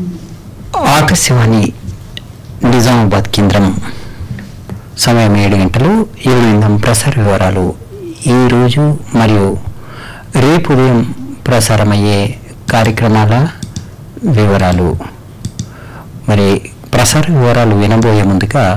ఆకాశవాణి నిజామాబాద్ కేంద్రం సమయం ఏడు గంటలు ఏడు నిమిషం ప్రసార వివరాలు ఈరోజు మరియు రేపు ఉదయం ప్రసారమయ్యే కార్యక్రమాల వివరాలు మరి ప్రసార వివరాలు వినబోయే ముందుగా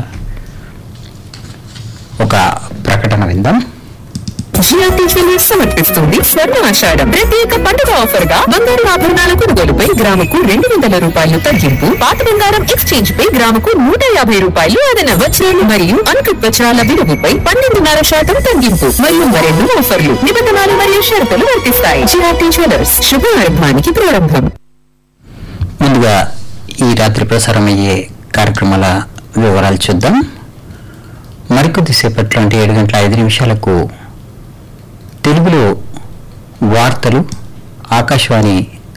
ఒక ప్రకటన విందాం జిఆర్టీ జ్యువెలర్స్ సమర్పిస్తుంది స్వర్ణ ఆషాఢం ప్రత్యేక పండుగ ఆఫర్ గా బంగారు ఆభరణాల కొనుగోలుపై గ్రాముకు రెండు వందల రూపాయలు తగ్గింపు పాత బంగారం ఎక్స్చేంజ్ పై గ్రాముకు నూట యాభై రూపాయలు అదన వజ్రాలు మరియు అంకుట్ వజ్రాల విలువపై పన్నెండున్నర శాతం తగ్గింపు మరియు మరెన్నో ఆఫర్లు నిబంధనలు మరియు షరతులు వర్తిస్తాయి జిఆర్టీ జ్యువెలర్స్ శుభారంభానికి ప్రారంభం ముందుగా ఈ రాత్రి ప్రసారమయ్యే కార్యక్రమాల వివరాలు చూద్దాం మరికొద్ది సేపట్లో అంటే ఏడు గంటల ఐదు నిమిషాలకు తెలుగులో వార్తలు ఆకాశవాణి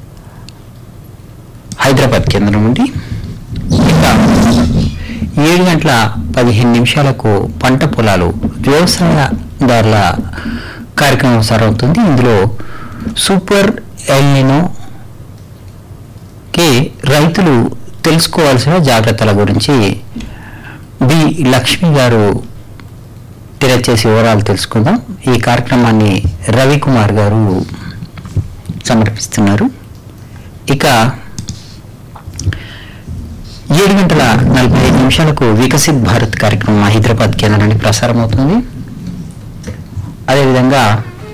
హైదరాబాద్ కేంద్రం నుండి ఇక ఏడు గంటల పదిహేను నిమిషాలకు పంట పొలాలు వ్యవసాయదారుల కార్యక్రమం సారవుతుంది ఇందులో సూపర్ ఎల్నినో కి రైతులు తెలుసుకోవాల్సిన జాగ్రత్తల గురించి బి లక్ష్మి గారు తెలియచేసి వివరాలు తెలుసుకుందాం ఈ కార్యక్రమాన్ని రవికుమార్ గారు సమర్పిస్తున్నారు ఇక ఏడు గంటల నలభై ఐదు నిమిషాలకు వికసిత్ భారత్ కార్యక్రమం హైదరాబాద్ కేంద్రం నుండి ప్రసారం అవుతుంది అదేవిధంగా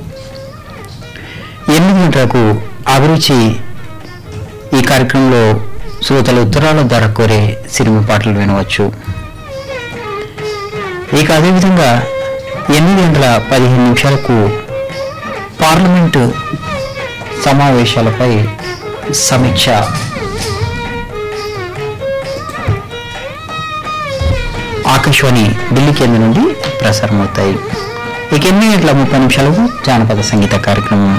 ఎనిమిది గంటలకు అభిరుచి ఈ కార్యక్రమంలో శ్రోతలు ఉత్తరాల ద్వారా కోరే సినిమా పాటలు వినవచ్చు ఇక అదేవిధంగా ఎనిమిది గంటల పదిహేను నిమిషాలకు పార్లమెంటు సమావేశాలపై సమీక్ష ఆకాశవాణి ఢిల్లీ కేంద్రం నుండి ప్రసారం అవుతాయి ఇక ఎనిమిది గంటల ముప్పై నిమిషాలకు జానపద సంగీత కార్యక్రమం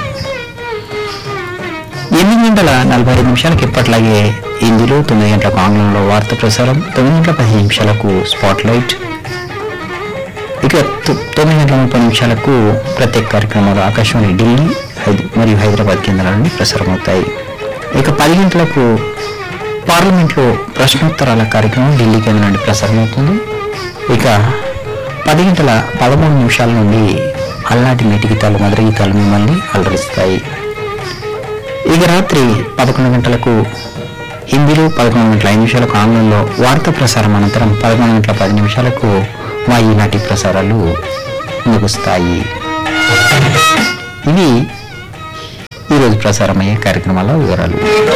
ఎనిమిది గంటల నలభై ఐదు నిమిషాలకు ఎప్పట్లాగే హిందీలో తొమ్మిది గంటలకు ఆంగ్లంలో వార్త ప్రసారం తొమ్మిది గంటల పదిహేను నిమిషాలకు స్పాట్ లైట్ ఇక తొ- తొమ్మిది గంటల ముప్పై నిమిషాలకు ప్రత్యేక కార్యక్రమాలు ఆకాశవాణి ఢిల్లీ హైద- మరియు హైదరాబాద్ కేంద్రాల నుండి ప్రసారం అవుతాయి ఇక పది గంటలకు పార్లమెంట్లో ప్రశ్నోత్తరాల కార్యక్రమం ఢిల్లీ కేంద్రం నుండి ప్రసారం అవుతుంది ఇక పది గంటల పదమూడు నిమిషాల నుండి అలనాటి నేటి గీతాలు మధుర గీతాలు మిమ్మల్ని అలరిస్తాయి ఇక రాత్రి పదకొండు గంటలకు హిందీలో పదకొండు గంటల ఐదు నిమిషాలకు ఆంగ్లంలో వార్తా ప్రసారం అనంతరం పదకొండు గంటల పది నిమిషాలకు మా ఈనాటి ప్రసారాలు ముగుస్తాయి ఇవి ఈరోజు ప్రసారమయ్యే కార్యక్రమాల వివరాలు